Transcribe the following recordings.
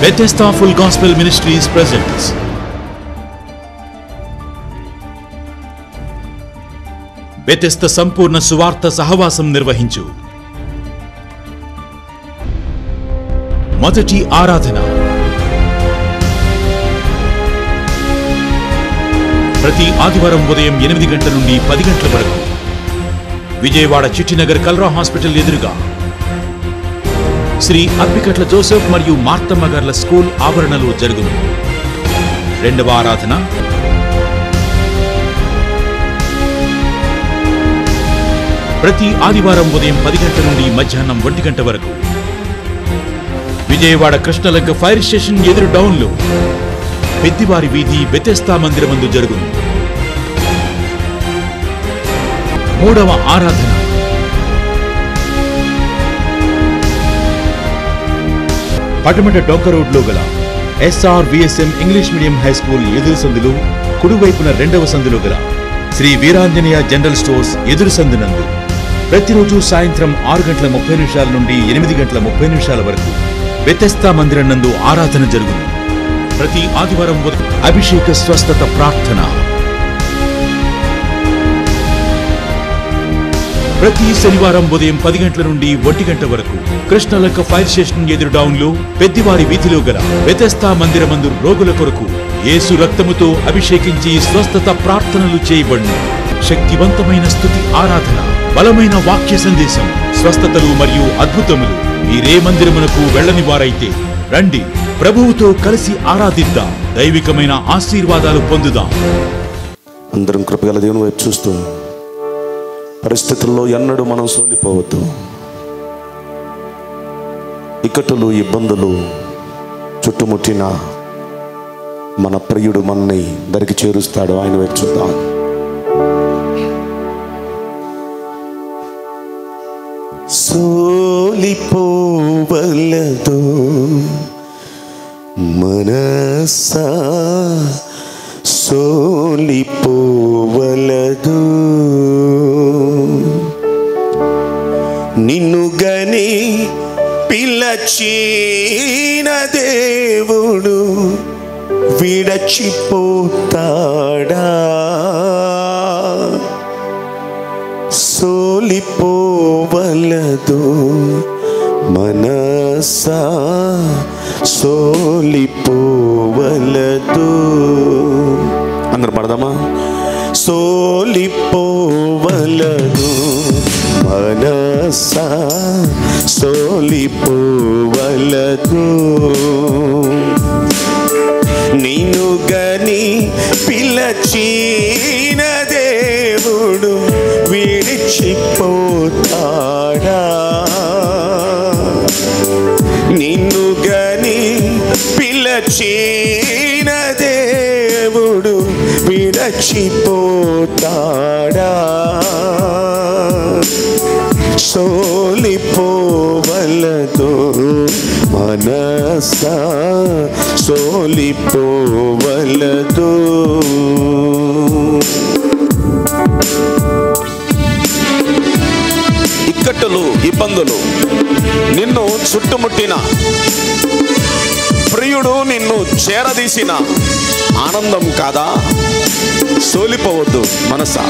Bethesda Full Gospel Ministries presents Bethesda సంపూర్ణ సువార్త సహవాసం నిర్వహించు మొదటి ఆరాధన ప్రతి ఆదివారం ఉదయం ఎనిమిది గంటల నుండి పది గంటల వరకు విజయవాడ చిట్టినగర్ కల్రా హాస్పిటల్ ఎదురుగా శ్రీ అప్పికట్ల జోసెఫ్ మరియు మార్తమ్మ గార్ల స్కూల్ ఆవరణలో జరుగును రెండవ ఆరాధన ప్రతి ఆదివారం ఉదయం పది గంటల నుండి మధ్యాహ్నం ఒంటి గంట వరకు విజయవాడ కృష్ణలంక ఫైర్ స్టేషన్ ఎదురు డౌన్లో పెద్దివారి వీధి బెతెస్తా మందిరమందు జరుగును మూడవ ఆరాధన పటమట డొంక రోడ్లో గల SR VSM English medium high school ఎదురు సందులు కుడివైపున రెండవ సందులో గల శ్రీ వీరాంజనేయ జనరల్ స్టోర్స్ ఎదురు సందునందు ప్రతిరోజు సాయంత్రం ఆరు గంటల ముప్పై నిమిషాల నుండి ఎనిమిది గంటల ముప్పై నిమిషాల వరకు వ్యతస్థా మందిరం నందు ఆరాధన జరుగును ప్రతి ఆదివారం ఉదయం అభిషేక స్వస్థత ప్రార్థన ప్రతి శనివారం ఉదయం పది గంటల నుండి ఒంటి గంట వరకు కృష్ణలంక ఫైర్ స్టేషన్ ఎదురు డౌన్ లో పెద్దివారి వీధిలో గల వ్యతస్థా మందిరమందు రోగుల కొరకు యేసు రక్తముతో అభిషేకించి స్వస్థత ప్రార్థనలు చేయబడును శక్తివంతమైన స్థుతి ఆరాధన బలమైన వాక్య సందేశం స్వస్థతలు మరియు అద్భుతములు మీరే మందిరమునకు వెళ్ళని వారైతే రండి ప్రభువుతో కలిసి ఆరాధిద్దాం దైవికమైన ఆశీర్వాదాలు పొందుదాం అందరం కృపగల దేవుని వైపు చూస్తూ పరిస్థితుల్లో ఎన్నడూ మనం సోలిపోవద్దు ఇక్కటులు ఇబ్బందులు చుట్టుముట్టిన మన ప్రియుడు మనని దరికి చేరుస్తాడు ఆయన వైపు చూద్దాం సోలిపోవలదు మనసా సోలిపోవలదు నిన్ను గని పిలచిన దేవుడు విడచిపోతాడా సోలిపోవలదు మనసా సోలిపోవలదు అందరు పడదామా సోలిపోవలదు మనసా సోలిపోవలదు నిన్ను గని పిలచిన దేవుడు విడిచిపోతాడా నిన్ను గని పిలచిన దేవుడు విడచిపోతాడా సోలిపోవలదు మనసా సోలిపోవలదు ఇక్కట్టులు ఇబ్బందులు నిన్ను చుట్టుముట్టిన ప్రియుడు నిన్ను చేరదీసిన ఆనందం కాదా సోలిపోవద్దు మనసా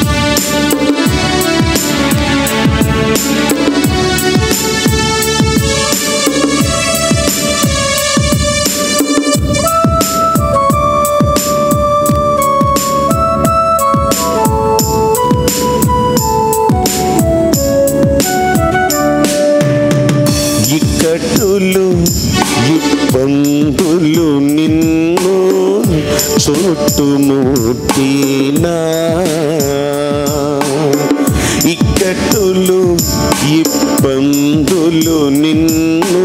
ఇక్కటులు ఇబ్బందులు నిన్ను చుట్టుముట్టినా ఇక్కటులు ఇబ్బందులు నిన్ను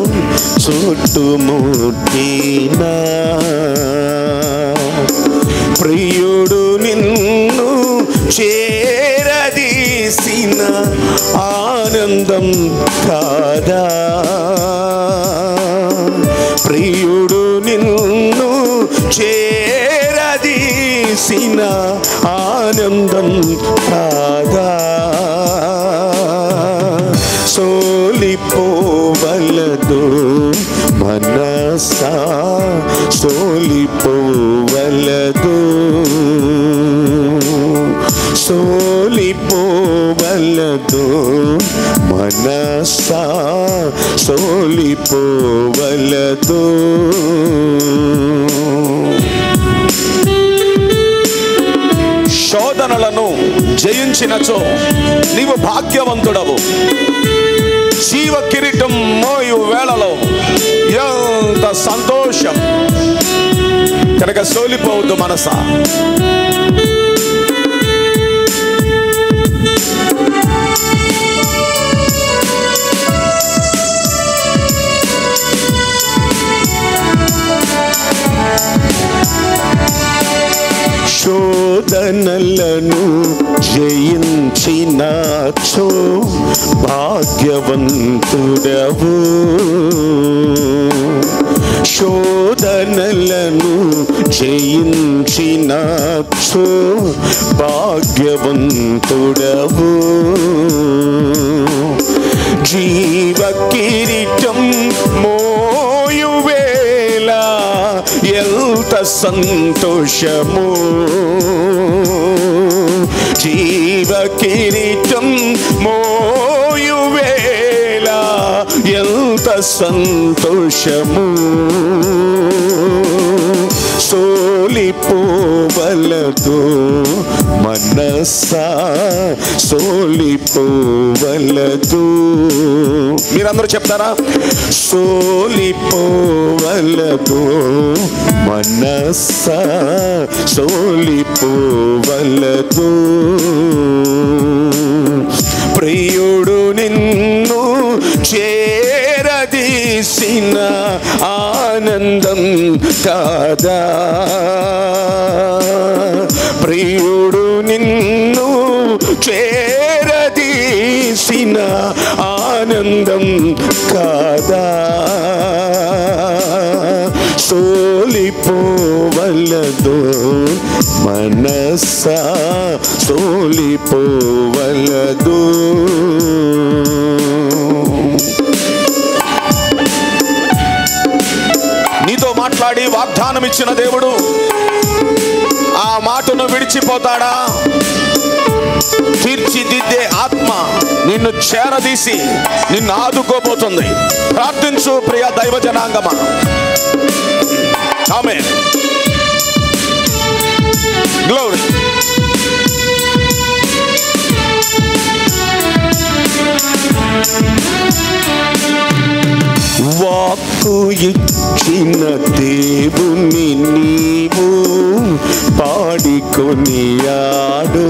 చుట్టుముట్టినా ప్రియుడు నిన్ను చేరదీసిన ఆనందం కాదా ప్రియుడు నిన్ను చేరదీసిన ఆనందం కాదా సోలిపోవలదు మనస మనసా సోలిపోవలదు సోలిపోవలదు మనసా సోలిపోవలదు శోధనలను జయించినచో నీవు భాగ్యవంతుడవు జీవ కిరీటం మోయు వేళలో ఎంత సంతోషం కనుక సోలిపోవద్దు మనసా శోధనలను జయించినాచో భాగ్యవంతుడవు శోధనలను జయించినాచో భాగ్యవంతుడవు జీవ కిరీటం మోయువేళ ఎంత సంతోషము జీవ కిరీటం మోయువేళ ఎంత సంతోషము సోలిపోవలదు మనసా సోలిపోవలదు మీరందరూ చెప్తారా సోలిపోవలదు మనసా సోలిపోవలదు ప్రియుడు నిన్ను చేరదీసిన ఆనందం కాదా ప్రియుడు నిన్ను చేరదీసిన ఆనందం కాదా సోలిపోవలదు మనసా సోలిపోవలదు నీతో మాట్లాడి వాగ్దానం ఇచ్చిన దేవుడు ఆ మాటను విడిచిపోతాడా తీర్చిదిద్దే ఆత్మ నిన్ను చేరదీసి నిన్ను ఆదుకోబోతుంది ప్రార్థించు ప్రియ దైవ జనాంగమా ఆమె గ్లోరీ వాక్కు ఇచ్చిన దేవుని నీవు పాడికొని ఆడు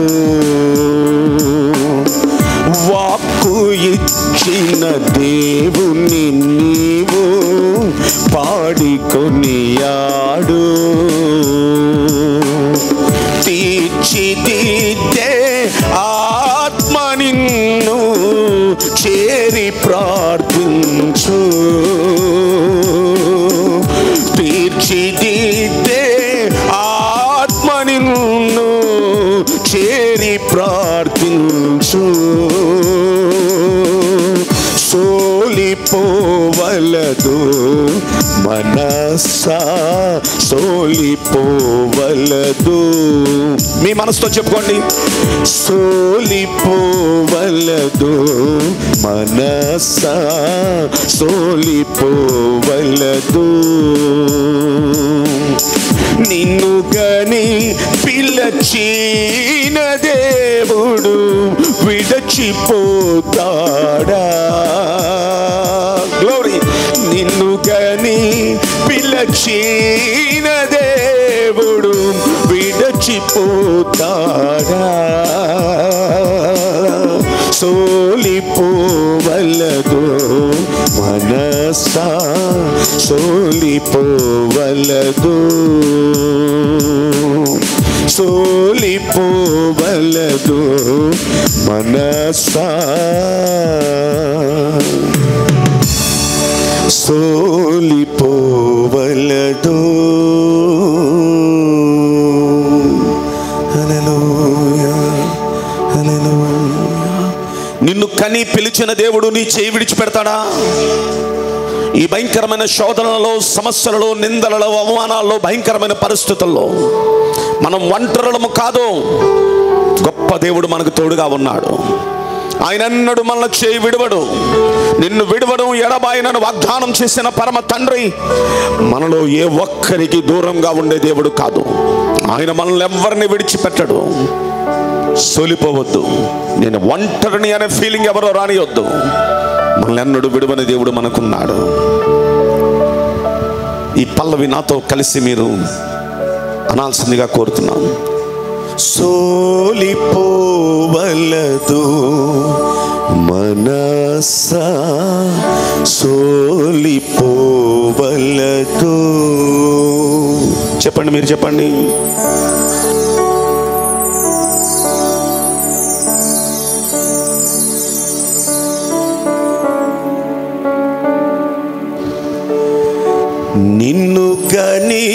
వాక్కు ఇచ్చిన దేవుని నీవు పాడికొని ఆడు తీర్చిదిద్దే ఆత్మ నిన్ను చేరి ప్రార్థించు తీర్చిదిద్దే ఆత్మ నిన్ను చేరి ప్రార్థించు సోలిపోవలదు మనసా సోలిపోవలదు మీ మనసుతో చెప్పుకోండి సోలిపోవలదు మనసా సోలిపోవలదు నిన్ను గని పిలచిన దేవుడు విడచిపోతాడా గ్లోరీ నిన్ను గని పిలచిన దేవుడు విడచిపోతాడా సోలిపోవలదు మనసా సోలిపోవలదు సోలిపోవలదు మనసా సోలిపోవలదు హల్లెలూయా హల్లెలూయా నిన్ను కని పిలిచిన దేవుడు నీ చేయి విడిచిపెడతాడా ఈ భయంకరమైన శోధనలలో సమస్యలలో నిందలలో అవమానాల్లో భయంకరమైన పరిస్థితుల్లో మనం ఒంటరులము కాదు గొప్ప దేవుడు మనకు తోడుగా ఉన్నాడు ఆయన అన్నడు మనల్ని చేయి విడవడు నిన్ను విడవడం ఎడబాయినను వాగ్దానం చేసిన పరమ తండ్రి మనలో ఏ ఒక్కరికి దూరంగా ఉండే దేవుడు కాదు ఆయన మనల్ని ఎవరిని విడిచిపెట్టడు సోలిపోవద్దు నేను ఒంటరిని అనే ఫీలింగ్ ఎవరో రానియొద్దు మనల్ని ఎన్నడు విడువని దేవుడు మనకున్నాడు ఈ పల్లవి నాతో కలిసి మీరు అనాల్సిందిగా కోరుతున్నాను సోలిపోవలదు మనస సోలిపోవలదు చెప్పండి మీరు చెప్పండి నిన్ను కని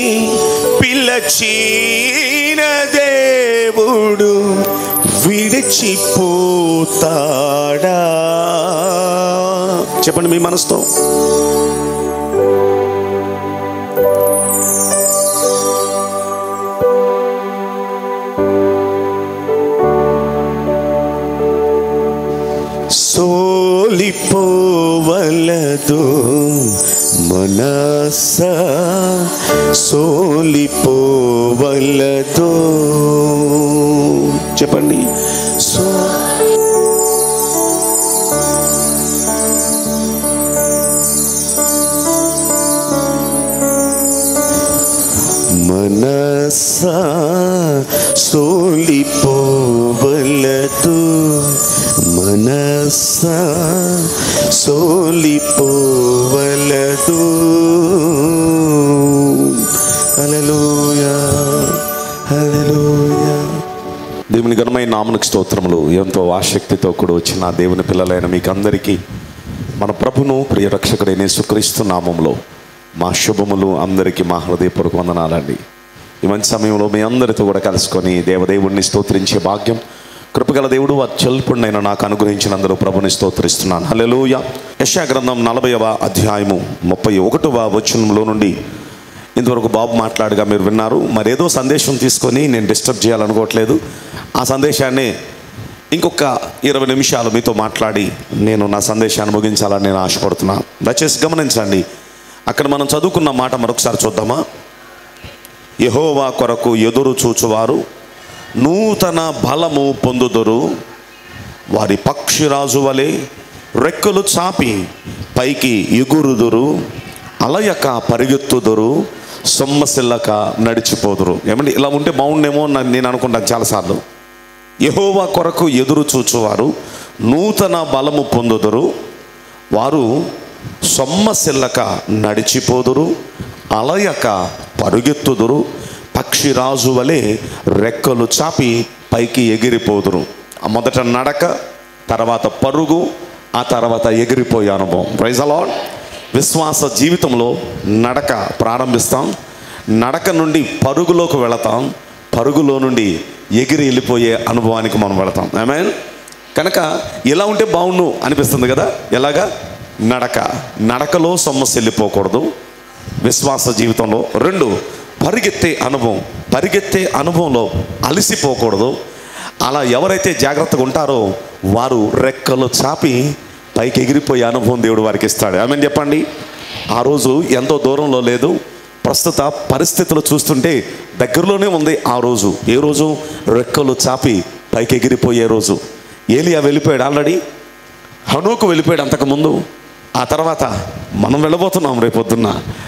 పిలచిన దేవుడు విడిచిపోతాడా చెప్పండి మీ మనసుతో సోలిపోవలదు మనస సోలిపోవలదు చెప్పండి సో మనస సోలిపోవలదు మనస సోలిపోవలదు హల్లెలూయా హల్లెలూయా దేవుని ఘనమైన నామనికి స్తోత్రములు ఎంతో ఆసక్తితో కూడా వచ్చిన దేవుని పిల్లలైన మీకు అందరికీ మన ప్రభును ప్రియ రక్షకుడైన సుక్రీస్తు నామంలో మా శుభములు అందరికీ మా హృదయపూర్వక వందనాలండి ఈ మంచి సమయంలో మీ అందరితో కూడా కలుసుకొని దేవదేవుణ్ణి స్తోత్రించే భాగ్యం కృపగల దేవుడు అత్యల్పుణ్ణైన నాకు అనుగ్రహించినందుకు ప్రభుని స్తోత్రిస్తున్నాను హల్లెలూయా యశా గ్రంథం నలభైవ అధ్యాయము ముప్పై ఒకటవ వచనంలో నుండి ఇంతవరకు బాబు మాట్లాడగా మీరు విన్నారు మరేదో సందేశం తీసుకొని నేను డిస్టర్బ్ చేయాలనుకోవట్లేదు ఆ సందేశాన్ని ఇంకొక ఇరవై నిమిషాలు మీతో మాట్లాడి నేను నా సందేశాన్ని ముగించాలని నేను ఆశపడుతున్నాను దయచేసి గమనించండి అక్కడ మనం చదువుకున్న మాట మరొకసారి చూద్దామా యహోవా కొరకు ఎదురు చూచువారు నూతన బలము పొందుదురు వారి పక్షిరాజు వలె రెక్కలు చాపి పైకి ఎగురుదురు అలయక పరిగెత్తుదురు సొమ్మసిల్లక నడిచిపోదురు ఏమండి ఇలా ఉంటే బాగుండేమో అని నేను అనుకుంటాను చాలాసార్లు యహోవా కొరకు ఎదురు చూచువారు నూతన బలము పొందుదురు వారు సొమ్మసిల్లక నడిచిపోదురు అలయక పరుగెత్తుదురు పక్షిరాజు వలె రెక్కలు చాపి పైకి ఎగిరిపోదురు ఆ మొదట నడక తర్వాత పరుగు ఆ తర్వాత ఎగిరిపోయే అనుభవం ప్రైజ్ అలాడ్ విశ్వాస జీవితంలో నడక ప్రారంభిస్తాం నడక నుండి పరుగులోకి వెళతాం పరుగులో నుండి ఎగిరి వెళ్ళిపోయే అనుభవానికి మనం వెళతాం మీన్ కనుక ఎలా ఉంటే బాగుండు అనిపిస్తుంది కదా ఎలాగా నడక నడకలో సమస్య వెళ్ళిపోకూడదు విశ్వాస జీవితంలో రెండు పరిగెత్తే అనుభవం పరిగెత్తే అనుభవంలో అలసిపోకూడదు అలా ఎవరైతే జాగ్రత్తగా ఉంటారో వారు రెక్కలు చాపి పైకి ఎగిరిపోయే అనుభవం దేవుడు వారికి ఇస్తాడు ఆమెను చెప్పండి ఆ రోజు ఎంతో దూరంలో లేదు ప్రస్తుత పరిస్థితులు చూస్తుంటే దగ్గరలోనే ఉంది ఆ రోజు ఏ రోజు రెక్కలు చాపి పైకి ఎగిరిపోయే రోజు ఏలియా వెళ్ళిపోయాడు ఆల్రెడీ హనోకు వెళ్ళిపోయాడు అంతకుముందు ఆ తర్వాత మనం వెళ్ళబోతున్నాం రేపొద్దున్న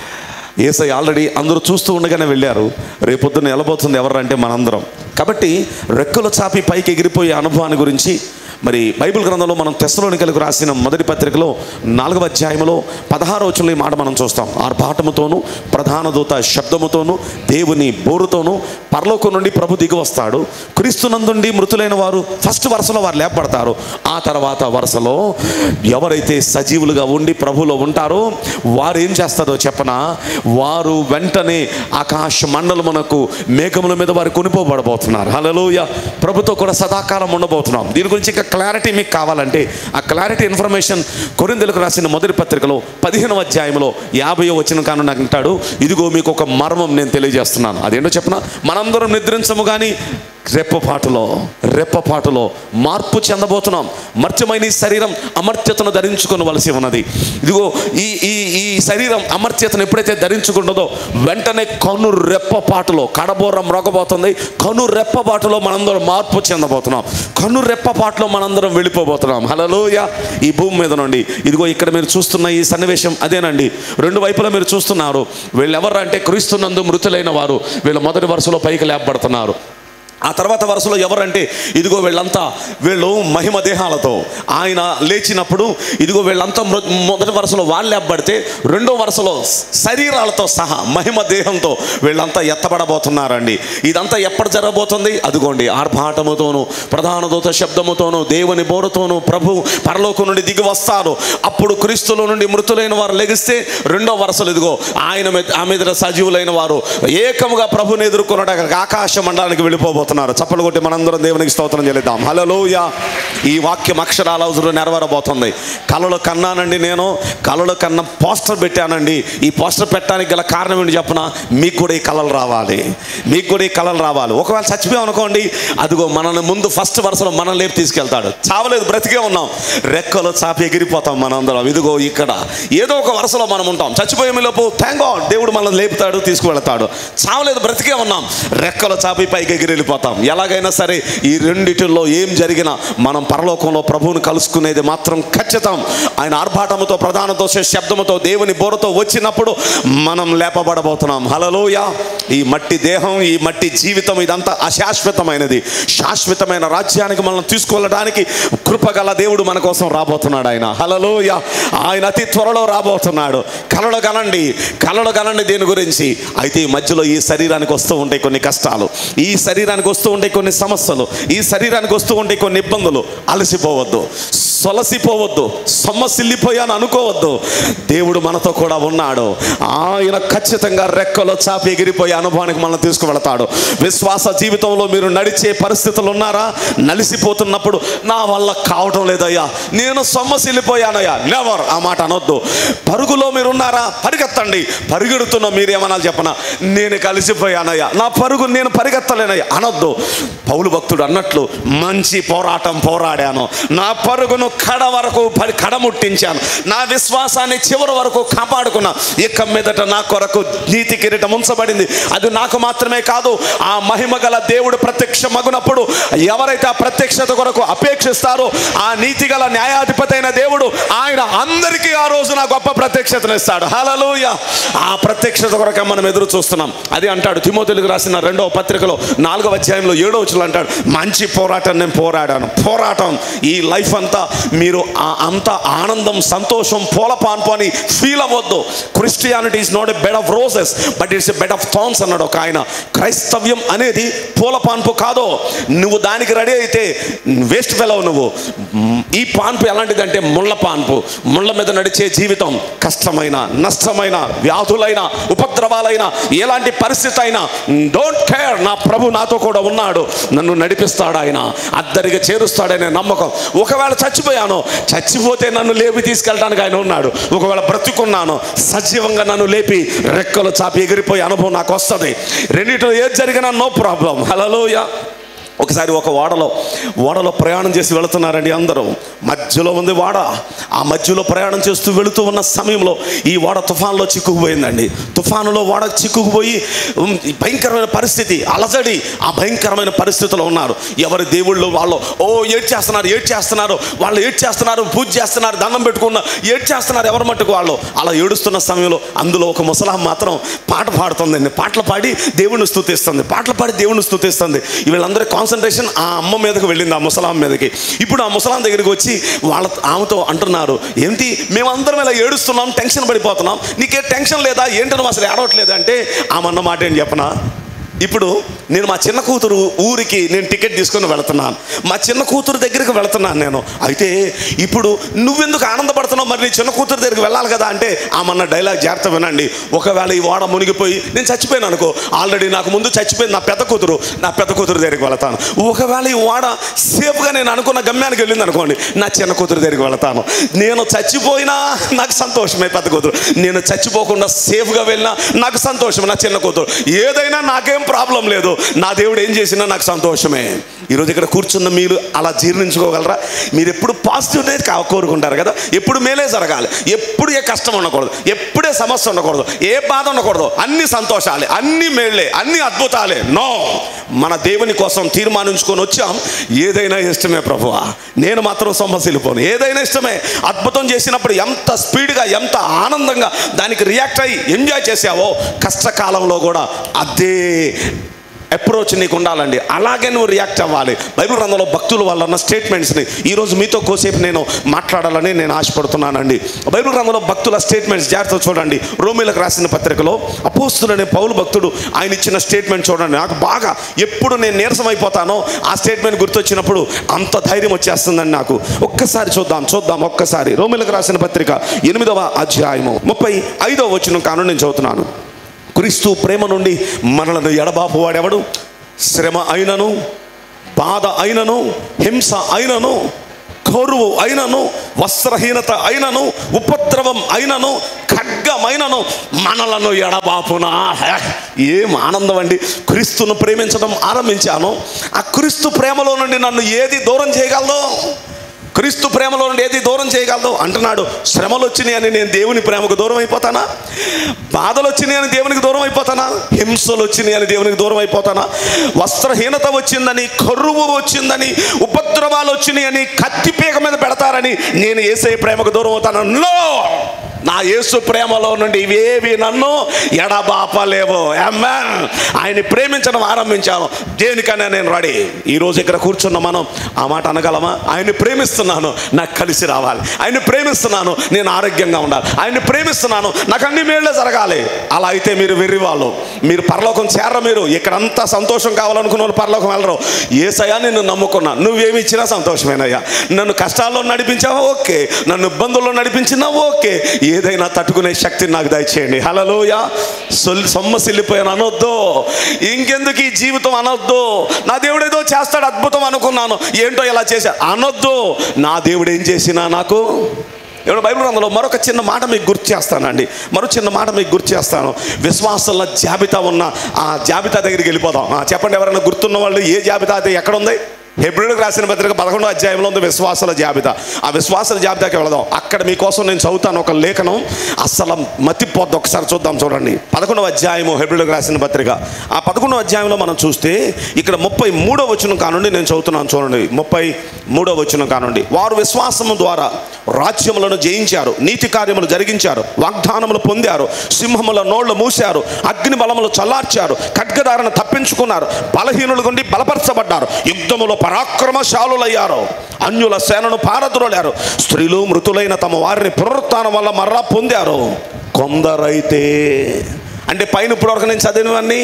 ఏసై ఆల్రెడీ అందరూ చూస్తూ ఉండగానే వెళ్ళారు రేపొద్దున వెళ్ళబోతుంది ఎవరంటే మనందరం కాబట్టి రెక్కలు చాపి పైకి ఎగిరిపోయే అనుభవాన్ని గురించి మరి బైబిల్ గ్రంథంలో మనం తెస్సలోనికలకు రాసిన మొదటి పత్రికలో నాలుగవ అధ్యాయంలో పదహారో వచనంలో ఈ మాట మనం చూస్తాం ఆర్భాటముతోను ప్రధాన దూత శబ్దముతోను దేవుని బోరుతోను పరలోకం నుండి ప్రభు దిగి వస్తాడు క్రీస్తునందుండి మృతులైన వారు ఫస్ట్ వరుసలో వారు లేపబడతారు ఆ తర్వాత వరుసలో ఎవరైతే సజీవులుగా ఉండి ప్రభులో ఉంటారో వారు ఏం చేస్తారో చెప్పనా వారు వెంటనే ఆకాశ మండలమునకు మేఘముల మీద వారు కొనిపోబడబోతున్నారు హల్లెలూయ ప్రభుతో కూడా సదాకాలం ఉండబోతున్నాం దీని గురించి ఇంకా క్లారిటీ మీకు కావాలంటే ఆ క్లారిటీ ఇన్ఫర్మేషన్ కొరిందెలకు రాసిన మొదటి పత్రికలో పదిహేనవ అధ్యాయంలో యాభై వచ్చిన కాను నాకు అంటాడు ఇదిగో మీకు ఒక మర్మం నేను తెలియజేస్తున్నాను అదేంటో చెప్పిన మనందరం నిద్రించము కానీ రెప్పపాటులో రెప్పపాటులో మార్పు చెందబోతున్నాం మర్త్యమైన ఈ శరీరం అమర్త్యతను ధరించుకోవలసి ఉన్నది ఇదిగో ఈ ఈ ఈ శరీరం అమర్త్యతను ఎప్పుడైతే ధరించుకుంటుందో వెంటనే కను రెప్పపాటులో కడబోరం రొగబోతుంది కను రెప్పపాటులో మనందరం మార్పు చెందబోతున్నాం కను రెప్పపాటులో మనందరం వెళ్ళిపోబోతున్నాం హలోయ ఈ భూమి మీద నుండి ఇదిగో ఇక్కడ మీరు చూస్తున్న ఈ సన్నివేశం అదేనండి రెండు వైపులా మీరు చూస్తున్నారు వీళ్ళు ఎవరు అంటే క్రీస్తునందు మృతులైన వారు వీళ్ళు మొదటి వరుసలో పైకి లేపబడుతున్నారు ఆ తర్వాత వరుసలో ఎవరంటే ఇదిగో వీళ్ళంతా వీళ్ళు మహిమ దేహాలతో ఆయన లేచినప్పుడు ఇదిగో వీళ్ళంతా మృ- మొదటి వరుసలో వాళ్ళు లేపబడితే రెండో వరుసలో శరీరాలతో సహా మహిమ దేహంతో వీళ్ళంతా ఎత్తబడబోతున్నారండి ఇదంతా ఎప్పుడు జరగబోతుంది అదిగోండి ఆర్భాటముతోను ప్రధాన దూత శబ్దముతోను దేవుని బోరుతోను ప్రభు పరలోకం నుండి దిగి వస్తారు అప్పుడు క్రీస్తులో నుండి మృతులైన వారు లెగిస్తే రెండో వరుసలు ఇదిగో ఆయన మీద ఆ మీద సజీవులైన వారు ఏకముగా ప్రభుని ఎదుర్కొనడానికి ఆకాశ మండలానికి వెళ్ళిపోబోతున్నారు చప్పలు కొట్టి మనందరం దేవునికి స్తోత్రం చెల్లిద్దాం హలోయ ఈ వాక్యం అక్షరాల అవసరం నెరవేరబోతుంది కళలు కన్నానండి నేను కళలు కన్న పోస్టర్ పెట్టానండి ఈ పోస్టర్ పెట్టడానికి గల కారణం ఏంటి చెప్పన మీకు కూడా ఈ కళలు రావాలి మీకు కూడా ఈ కళలు రావాలి ఒకవేళ చచ్చిపోయాం అనుకోండి అదిగో మనల్ని ముందు ఫస్ట్ వరుసలో మనం లేపు తీసుకెళ్తాడు చావలేదు బ్రతికే ఉన్నాం రెక్కలు చాపి ఎగిరిపోతాం మనందరం ఇదిగో ఇక్కడ ఏదో ఒక వరుసలో మనం ఉంటాం చచ్చిపోయే లోపు థ్యాంక్ గాడ్ దేవుడు మనల్ని లేపుతాడు తీసుకువెళ్తాడు చావలేదు బ్రతికే ఉన్నాం రెక్కలు చాపి పైకి ఎగిరి వెళ్ళిపోతాం ఎలాగైనా సరే ఈ రెండిటిల్లో ఏం జరిగినా మనం పరలోకంలో ప్రభువుని కలుసుకునేది మాత్రం ఖచ్చితం ఆయన ఆర్భాటముతో ప్రధానతో శబ్దముతో దేవుని బోరతో వచ్చినప్పుడు మనం లేపబడబోతున్నాం హలలోయ ఈ మట్టి దేహం ఈ మట్టి జీవితం ఇదంతా అశాశ్వతమైనది శాశ్వతమైన రాజ్యానికి మనం తీసుకువెళ్ళడానికి కృపగల దేవుడు మన కోసం రాబోతున్నాడు ఆయన హలలోయ ఆయన అతి త్వరలో రాబోతున్నాడు కలలు కనండి కలలు కనండి దీని గురించి అయితే ఈ మధ్యలో ఈ శరీరానికి వస్తూ ఉంటాయి కొన్ని కష్టాలు ఈ శరీరానికి వస్తూ ఉంటాయి కొన్ని సమస్యలు ఈ శరీరానికి వస్తూ ఉంటాయి కొన్ని ఇబ్బందులు అలసిపోవద్దు సొలసిపోవద్దు సొమ్మసిల్లిపోయాను అనుకోవద్దు దేవుడు మనతో కూడా ఉన్నాడు ఆయన ఖచ్చితంగా రెక్కలో చాపి ఎగిరిపోయే అనుభవానికి మనం తీసుకువెళతాడు విశ్వాస జీవితంలో మీరు నడిచే పరిస్థితులు ఉన్నారా నలిసిపోతున్నప్పుడు నా వల్ల కావటం లేదయ్యా నేను సొమ్మసిల్లిపోయానయ్యా నెవర్ ఆ మాట అనొద్దు పరుగులో మీరు ఉన్నారా పరిగెత్తండి పరిగెడుతున్న మీరేమన్నా చెప్పనా నేను కలిసిపోయానయ్యా నా పరుగు నేను పరిగెత్తలేనయ్యా అనొద్దు పౌలు భక్తుడు అన్నట్లు మంచి పోరాటం పోరాడాను నా పరుగును కడ వరకు పరి కడముట్టించాను నా విశ్వాసాన్ని చివరి వరకు కాపాడుకున్నా ఇక మీదట నా కొరకు నీతి కిరీటం ఉంచబడింది అది నాకు మాత్రమే కాదు ఆ మహిమ గల దేవుడు ప్రత్యక్ష మగునప్పుడు ఎవరైతే ఆ ప్రత్యక్షత కొరకు అపేక్షిస్తారో ఆ నీతి గల న్యాయాధిపతి అయిన దేవుడు ఆయన అందరికీ ఆ రోజున గొప్ప ప్రత్యక్షతను ఇస్తాడు హలలోయ ఆ ప్రత్యక్షత కొరకు మనం ఎదురు చూస్తున్నాం అది అంటాడు తిమోతులకు రాసిన రెండవ పత్రికలో నాలుగవ అధ్యాయంలో ఏడవ వచనంలో అంటాడు మంచి పోరాటం నేను పోరాడాను పోరాటం ఈ లైఫ్ అంతా మీరు ఆ- అంత ఆనందం సంతోషం పూలపాన్పు అని ఫీల్ అవ్వద్దు Christianity is not a bed of roses but it's a bed of thorns అన్నాడు ఒక ఆయన క్రైస్తవ్యం అనేది పూల పాన్పు కాదు నువ్వు దానికి రెడీ అయితే వేస్ట్ ఫెలవ్ నువ్వు ఈ పాన్పు ఎలాంటిదంటే ముళ్ళ పాన్పు ముళ్ళ మీద నడిచే జీవితం కష్టమైన నష్టమైన వ్యాధులైన ఉపద్రవాలైన ఎలాంటి పరిస్థితి అయినా డోంట్ కేర్ నా ప్రభు నాతో కూడా ఉన్నాడు నన్ను నడిపిస్తాడు ఆయన అద్దరిగా చేరుస్తాడనే నమ్మకం ఒకవేళ చచ్చిపోయాను చచ్చిపోతే నన్ను లేపి తీసుకెళ్ళడానికి ఆయన ఉన్నాడు ఒకవేళ బ్రతుకున్నాను సజీవంగా నన్ను లేపి రెక్కలు చాపి ఎగిరిపోయే అనుభవం నాకు వస్తుంది రెండిట్లో ఏది జరిగినా నో ప్రాబ్లం హలోయ ఒకసారి ఒక ఓడలో ఓడలో ప్రయాణం చేసి వెళుతున్నారండి అందరూ మధ్యలో ఉంది ఓడ ఆ మధ్యలో ప్రయాణం చేస్తూ వెళుతూ ఉన్న సమయంలో ఈ ఓడ తుఫాన్లో చిక్కుకుపోయిందండి తుఫానులో ఓడ చిక్కుకుపోయి ఉమ్, భయంకరమైన పరిస్థితి అలజడి ఆ భయంకరమైన పరిస్థితిలో ఉన్నారు ఎవరి దేవుళ్ళు వాళ్ళు ఓ ఏడ్ చేస్తున్నారు ఏడ్ చేస్తున్నారు వాళ్ళు ఏడ్ చేస్తున్నారు పూజ చేస్తున్నారు దండం పెట్టుకున్న ఏడ్ చేస్తున్నారు ఎవరి మట్టుకు వాళ్ళు అలా ఏడుస్తున్న సమయంలో అందులో ఒక ముసలాం మాత్రం పాట పాడుతుందండి పాటలు పాడి దేవుణ్ణి స్తుతిస్తుంది పాటలు పాడి దేవుణ్ణి స్తుతిస్తుంది వీళ్ళందరి కాన్సన్ట్రేషన్ ఆ అమ్మ మీదకి వెళ్ళింది ఆ ముసలాం మీదకి ఇప్పుడు ఆ ముసలాం దగ్గరికి వచ్చి వాళ్ళ ఆమెతో అంటున్నారు ఏంటి మేమందరం ఇలా ఏడుస్తున్నాం టెన్షన్ పడిపోతున్నాం నీకే టెన్షన్ లేదా ఏంటి నువ్వు అసలు ఏడవట్లేదు అంటే ఆమె అన్న మాట ఏంటి చెప్పనా ఇప్పుడు నేను మా చిన్న కూతురు ఊరికి నేను టికెట్ తీసుకొని వెళుతున్నాను మా చిన్న కూతురు దగ్గరికి వెళుతున్నాను నేను అయితే ఇప్పుడు నువ్వెందుకు ఆనందపడుతున్నావు మరి నీ చిన్న కూతురు దగ్గరికి వెళ్ళాలి కదా అంటే ఆమన్న డైలాగ్ జాగ్రత్త వినండి ఒకవేళ ఈ ఓడ మునిగిపోయి నేను చచ్చిపోయాను అనుకో ఆల్రెడీ నాకు ముందు చచ్చిపోయింది నా పెద్ద కూతురు నా పెద్ద కూతురు దగ్గరికి వెళతాను ఒకవేళ ఈ ఓడ సేఫ్గా నేను అనుకున్న గమ్యానికి వెళ్ళింది అనుకోండి నా చిన్న కూతురు దగ్గరికి వెళతాను నేను చచ్చిపోయినా నాకు సంతోషమే పెద్ద కూతురు నేను చచ్చిపోకుండా సేఫ్గా వెళ్ళినా నాకు సంతోషం నా చిన్న కూతురు ఏదైనా నాకేం ప్రాబ్లం లేదు నా దేవుడు ఏం చేసినా నాకు సంతోషమే ఈరోజు ఇక్కడ కూర్చున్న మీరు అలా జీర్ణించుకోగలరా మీరు ఎప్పుడు పాజిటివ్ అనేది కా- కోరుకుంటారు కదా ఎప్పుడు మేలే జరగాలి ఎప్పుడు ఏ కష్టం ఉండకూడదు ఎప్పుడే సమస్య ఉండకూడదు ఏ బాధ ఉండకూడదు అన్ని సంతోషాలే అన్ని మేళ్ళే అన్ని అద్భుతాలే నో మన దేవుని కోసం తీర్మానించుకొని వచ్చాం ఏదైనా ఇష్టమే ప్రభువా నేను మాత్రం సొమ్మసిల్లిపోను ఏదైనా ఇష్టమే అద్భుతం చేసినప్పుడు ఎంత స్పీడ్గా ఎంత ఆనందంగా దానికి రియాక్ట్ అయ్యి ఎంజాయ్ చేసావో కష్టకాలంలో కూడా అదే అప్రోచ్ నీకు ఉండాలండి అలాగే నువ్వు రియాక్ట్ అవ్వాలి బైబిల్ గ్రంథంలో భక్తుల వల్ల ఉన్న స్టేట్మెంట్స్ని ఈరోజు మీతో కోసేపు నేను మాట్లాడాలని నేను ఆశపడుతున్నానండి బైబిల్ గ్రంథంలో భక్తుల స్టేట్మెంట్స్ జాగ్రత్త చూడండి రోమిలకు రాసిన పత్రికలో అపోస్తులనే పౌలు భక్తుడు ఆయన ఇచ్చిన స్టేట్మెంట్ చూడండి నాకు బాగా ఎప్పుడు నేను నీరసం అయిపోతానో ఆ స్టేట్మెంట్ గుర్తొచ్చినప్పుడు అంత ధైర్యం వచ్చేస్తుందండి నాకు ఒక్కసారి చూద్దాం చూద్దాం ఒక్కసారి రోమిలకు రాసిన పత్రిక ఎనిమిదవ అధ్యాయము ముప్పై ఐదవ వచ్చిన కాను నేను చదువుతున్నాను క్రీస్తు ప్రేమ నుండి మనలను ఎడబాపు వాడెవడు శ్రమ అయినను బాధ అయినను హింస అయినను కరువు అయినను వస్త్రహీనత అయినను ఉపద్రవం అయినను ఖడ్గమైనను మనలను ఎడబాపునా హే, ఏం ఆనందం అండి క్రీస్తును ప్రేమించడం ఆరంభించాను ఆ క్రీస్తు ప్రేమలో నుండి నన్ను ఏది దూరం చేయగలదో క్రీస్తు ప్రేమలో నుండి ఏది దూరం చేయగలదు అంటున్నాడు శ్రమలు వచ్చినాయి అని నేను దేవుని ప్రేమకు దూరం అయిపోతానా బాధలు వచ్చినాయి అని దేవునికి దూరం అయిపోతానా హింసలు వచ్చినాయి అని దేవునికి దూరం అయిపోతానా వస్త్రహీనత వచ్చిందని కరువు వచ్చిందని ఉపద్రవాలు వచ్చినాయి అని కత్తిపీక మీద పెడతారని నేను ఏసే ప్రేమకు దూరం అవుతాను నో నా యేసు ప్రేమలో నుండి ఇవేవి నన్ను ఎడబాపలేవు Amen. ఆయన్ని ప్రేమించడం ఆరంభించాను దేనికైనా నేను రెడీ ఈరోజు ఇక్కడ కూర్చున్న మనం ఆ మాట అనగలమా ఆయన్ని ప్రేమిస్తున్నాను నాకు కలిసి రావాలి ఆయన్ని ప్రేమిస్తున్నాను నేను ఆరోగ్యంగా ఉండాలి ఆయన్ని ప్రేమిస్తున్నాను నాకు అన్ని మేళ్ళే జరగాలి అలా అయితే మీరు వెర్రివాళ్ళు మీరు పరలోకం చేరరు మీరు ఇక్కడంతా సంతోషం కావాలనుకున్న వాళ్ళు పరలోకం వెళ్ళరు ఏసయ్యా నిన్ను నమ్ముకున్నా నువ్వేమి ఇచ్చినా సంతోషమేనయ్యా నన్ను కష్టాల్లో నడిపించావా ఓకే నన్ను ఇబ్బందుల్లో నడిపించినా ఓకే ఏదైనా తట్టుకునే శక్తిని నాకు దయచేయండి హలలోయ సొల్ సొమ్మసిల్లిపోయాను అనొద్దు ఇంకెందుకు ఈ జీవితం అనొద్దు నా దేవుడు ఏదో చేస్తాడు అద్భుతం అనుకున్నాను ఏంటో ఇలా చేశా అనొద్దు నా దేవుడు ఏం చేసినా నాకు ఎవరు బైబిల్ గ్రంథంలో మరొక చిన్న మాట మీకు గుర్తు చేస్తానండి మరో చిన్న మాట మీకు గుర్తు చేస్తాను విశ్వాసాల జాబితా ఉన్న ఆ జాబితా దగ్గరికి వెళ్ళిపోదాం ఆ, చెప్పండి ఎవరైనా గుర్తున్న వాళ్ళు ఏ జాబితా అయితే ఎక్కడ ఉంది హెబ్రిల్కి రాసిన పత్రిక పదకొండో అధ్యాయంలో ఉంది విశ్వాసాల జాబితా ఆ విశ్వాసాల జాబితాకి వెళదాం అక్కడ మీకోసం నేను చదువుతాను ఒక లేఖనం అస్సలు మతిపోద్ది ఒకసారి చూద్దాం చూడండి పదకొండవ అధ్యాయము హెబ్రిల్కి రాసిన పత్రిక ఆ పదకొండవ అధ్యాయంలో మనం చూస్తే ఇక్కడ ముప్పై మూడో వచనం కానుండి నేను చదువుతున్నాను చూడండి ముప్పై మూడో వచనం కానుండి వారు విశ్వాసము ద్వారా రాజ్యములను జయించారు నీతి కార్యములు జరిగించారు వాగ్దానములు పొందారు సింహముల నోళ్లు మూశారు అగ్ని బలములు చల్లార్చారు ఖడ్గదారను తప్పించుకున్నారు బలహీనులు గుండి బలపరచబడ్డారు యుద్ధములో పరాక్రమశాలులయ్యారు అన్యుల సేనను పారద్రోలారు స్త్రీలు మృతులైన తమ వారిని పునరుత్థానం వల్ల మరలా పొందారు కొందరైతే అంటే పైన ఇప్పటివరకు నేను చదివినవన్నీ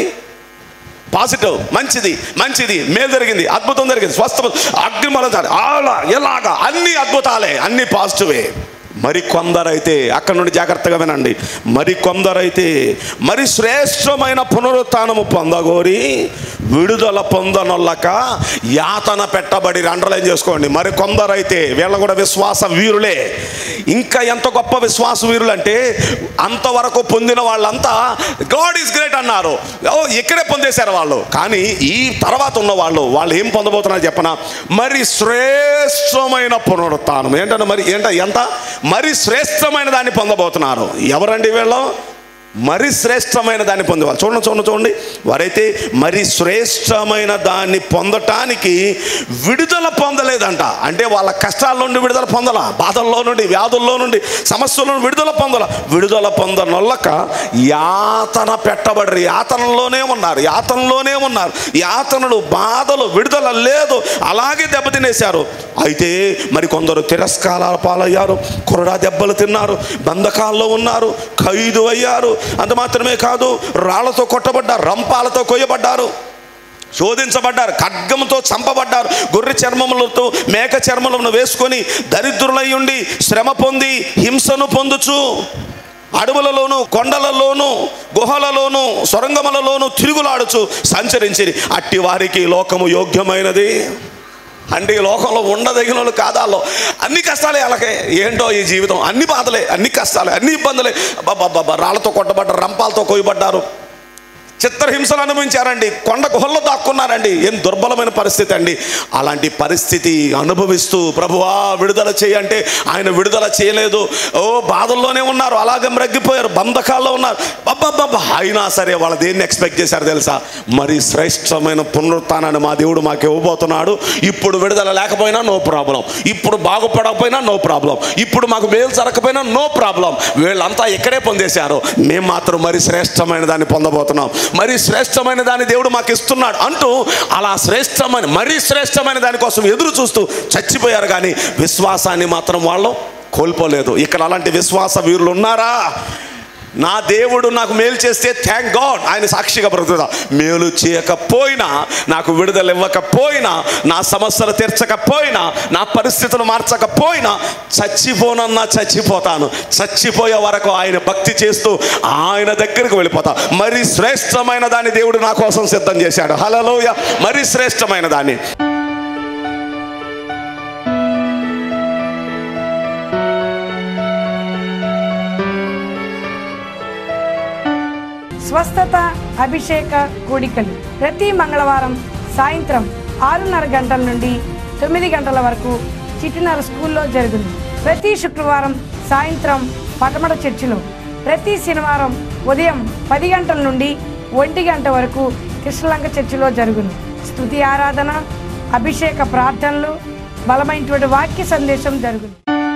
పాజిటివ్ మంచిది మంచిది మేలు జరిగింది అద్భుతం జరిగింది స్వస్థ అగ్నిమలం చాలి అలా ఎలాగా అన్ని అద్భుతాలే అన్ని పాజిటివే మరి కొందరైతే అక్కడ నుండి జాగ్రత్తగా వినండి మరి కొందరైతే మరి శ్రేష్టమైన పునరుత్నము పొందగోరి విడుదల పొందనొల్లక యాతన పెట్టబడి అండర్లైన్ చేసుకోండి మరి కొందరైతే వీళ్ళ కూడా విశ్వాస వీరులే ఇంకా ఎంత గొప్ప విశ్వాస వీరులు అంటే అంతవరకు పొందిన వాళ్ళంతా గాడ్ ఈస్ గ్రేట్ అన్నారు ఓ ఇక్కడే పొందేశారు వాళ్ళు కానీ ఈ తర్వాత ఉన్న వాళ్ళు వాళ్ళు ఏం పొందబోతున్నారు చెప్పనా మరి శ్రేష్టమైన పునరుత్థానం ఏంటంటే మరి ఏంట ఎంత మరి శ్రేష్టమైన దాన్ని పొందబోతున్నారు ఎవరండి వీళ్ళు మరి శ్రేష్టమైన దాన్ని పొందేవాళ్ళు చూడండి చూడండి చూడండి వారైతే మరి శ్రేష్టమైన దాన్ని పొందటానికి విడుదల పొందలేదంట అంటే వాళ్ళ కష్టాల నుండి విడుదల పొందల బాధల్లో నుండి వ్యాధుల్లో నుండి సమస్యల నుండి విడుదల పొందల విడుదల పొందనొల్లక యాతన పెట్టబడరు యాతనలోనే ఉన్నారు యాతనలోనే ఉన్నారు యాతనలు బాధలు విడుదల లేదు అలాగే దెబ్బతినేశారు అయితే మరి కొందరు తిరస్కారాల పాలయ్యారు కొరడా దెబ్బలు తిన్నారు బంధకాల్లో ఉన్నారు ఖైదు అయ్యారు అంత మాత్రమే కాదు రాళ్లతో కొట్టబడ్డారు రంపాలతో కొయ్యబడ్డారు శోధించబడ్డారు ఖడ్గంతో చంపబడ్డారు గొర్రె చర్మములతో మేక చర్మములను వేసుకొని దరిద్రులై ఉండి శ్రమ పొంది హింసను పొందుచు అడవులలోను కొండలలోను గుహలలోను సొరంగములలోను తిరుగులాడుచు సంచరించి అట్టి వారికి లోకము యోగ్యమైనది అంటే ఈ లోకంలో ఉండదగిన వాళ్ళు కాదాల్లో అన్ని కష్టాలే అలాగే ఏంటో ఈ జీవితం అన్ని బాధలే అన్ని కష్టాలే అన్ని ఇబ్బందులే బాబా రాళ్ళతో కొట్టబడ్డారు రంపాలతో కొయ్యబడ్డారు చిత్రహింసలు అనుభవించారండి కొండ గుహల్లో దాక్కున్నారండి ఏం దుర్బలమైన పరిస్థితి అండి అలాంటి పరిస్థితి అనుభవిస్తూ ప్రభువా విడుదల చేయంటే ఆయన విడుదల చేయలేదు ఓ బాధల్లోనే ఉన్నారు అలాగే మ్రగ్గిపోయారు బంధకాల్లో ఉన్నారు బాబా అయినా సరే వాళ్ళు దేన్ని ఎక్స్పెక్ట్ చేశారు తెలుసా మరి శ్రేష్టమైన పునరుత్నాన్ని మా దేవుడు మాకు ఇవ్వబోతున్నాడు ఇప్పుడు విడుదల లేకపోయినా నో ప్రాబ్లం ఇప్పుడు బాగుపడకపోయినా నో ప్రాబ్లం ఇప్పుడు మాకు మేలు జరగకపోయినా నో ప్రాబ్లం వీళ్ళంతా ఇక్కడే పొందేశారు మేము మాత్రం మరి శ్రేష్టమైన దాన్ని పొందబోతున్నాం మరి శ్రేష్టమైన దాన్ని దేవుడు మాకు ఇస్తున్నాడు అంటూ అలా శ్రేష్టమైన మరీ శ్రేష్టమైన దానికోసం ఎదురు చూస్తూ చచ్చిపోయారు కానీ విశ్వాసాన్ని మాత్రం వాళ్ళు కోల్పోలేదు ఇక్కడ అలాంటి విశ్వాస వీరులు ఉన్నారా నా దేవుడు నాకు మేలు చేస్తే థ్యాంక్ గాడ్ ఆయన సాక్షిగా బ్రతుకుతా మేలు చేయకపోయినా నాకు విడుదల ఇవ్వకపోయినా నా సమస్యలు తీర్చకపోయినా నా పరిస్థితులు మార్చకపోయినా చచ్చిపోనన్నా చచ్చిపోతాను చచ్చిపోయే వరకు ఆయన భక్తి చేస్తూ ఆయన దగ్గరికి వెళ్ళిపోతా మరి శ్రేష్టమైన దాన్ని దేవుడు నా కోసం సిద్ధం చేశాడు హలలోయ మరి శ్రేష్టమైన దాన్ని స్వస్థత అభిషేక కూడికలు ప్రతి మంగళవారం సాయంత్రం ఆరున్నర గంటల నుండి తొమ్మిది గంటల వరకు చిట్టినర స్కూల్లో జరుగును ప్రతి శుక్రవారం సాయంత్రం పటమట చర్చిలో ప్రతి శనివారం ఉదయం పది గంటల నుండి ఒంటి గంట వరకు కృష్ణలంక చర్చిలో జరుగును స్తుతి ఆరాధన అభిషేక ప్రార్థనలు బలమైనటువంటి వాక్య సందేశం జరుగును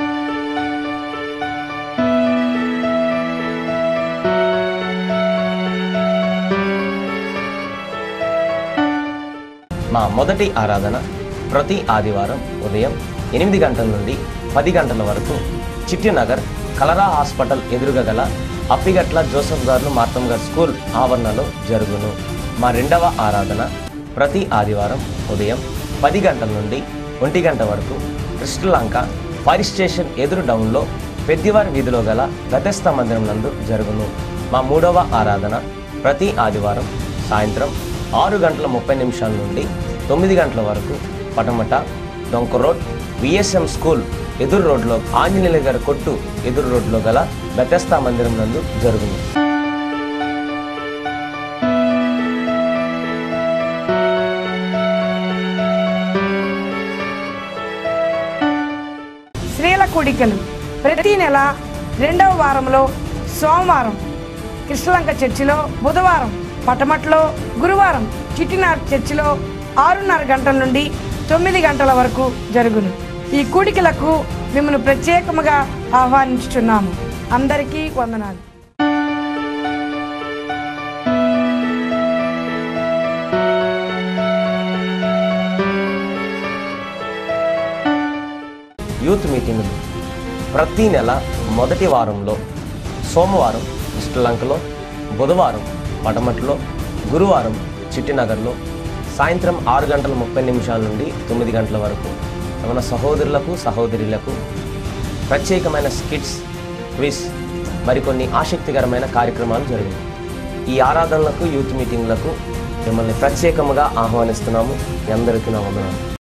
మా మొదటి ఆరాధన ప్రతి ఆదివారం ఉదయం ఎనిమిది గంటల నుండి పది గంటల వరకు చిట్టినగర్ కలరా హాస్పిటల్ ఎదురుగా గల అప్పిగట్ల జోసఫ్ గారు మార్తం గారు స్కూల్ ఆవరణలో జరుగును మా రెండవ ఆరాధన ప్రతి ఆదివారం ఉదయం పది గంటల నుండి ఒంటి గంట వరకు కృష్ణలంక ఫైర్ స్టేషన్ ఎదురు డౌన్లో పెద్దివారి వీధిలో గల గతస్థ మందిరం నందు జరుగును మా మూడవ ఆరాధన ప్రతి ఆదివారం సాయంత్రం ఆరు గంటల ముప్పై నిమిషాల నుండి తొమ్మిది గంటల వరకు పటమట డొంక రోడ్ విఎస్ఎం స్కూల్ ఎదురు రోడ్లో ఆంజనేయుల గారి కొట్టు ఎదురు రోడ్లో గల బెతస్తా మందిరం నందు జరుగును స్త్రీల కూడికలు ప్రతి నెల రెండవ వారంలో సోమవారం కృష్ణలంక చర్చిలో బుధవారం పటమట్లో గురువారం చిట్టినార్ చర్చిలో ఆరున్నర గంటల నుండి తొమ్మిది గంటల వరకు జరుగును ఈ కూడికలకు మిమ్మల్ని ప్రత్యేకముగా ఆహ్వానించుచున్నాము అందరికీ వందనాలు యూత్ మీటింగులు ప్రతి నెల మొదటి వారంలో సోమవారం శ్రీలంకలో బుధవారం పటమట్లో గురువారం చిట్టినగర్లో సాయంత్రం ఆరు గంటల ముప్పై నిమిషాల నుండి తొమ్మిది గంటల వరకు మన సహోదరులకు సహోదరులకు ప్రత్యేకమైన స్కిట్స్ క్విజ్ మరికొన్ని ఆసక్తికరమైన కార్యక్రమాలు జరిగాయి ఈ ఆరాధనలకు యూత్ మీటింగ్లకు మిమ్మల్ని ప్రత్యేకముగా ఆహ్వానిస్తున్నాము మీ అందరికీ నా వందనాలు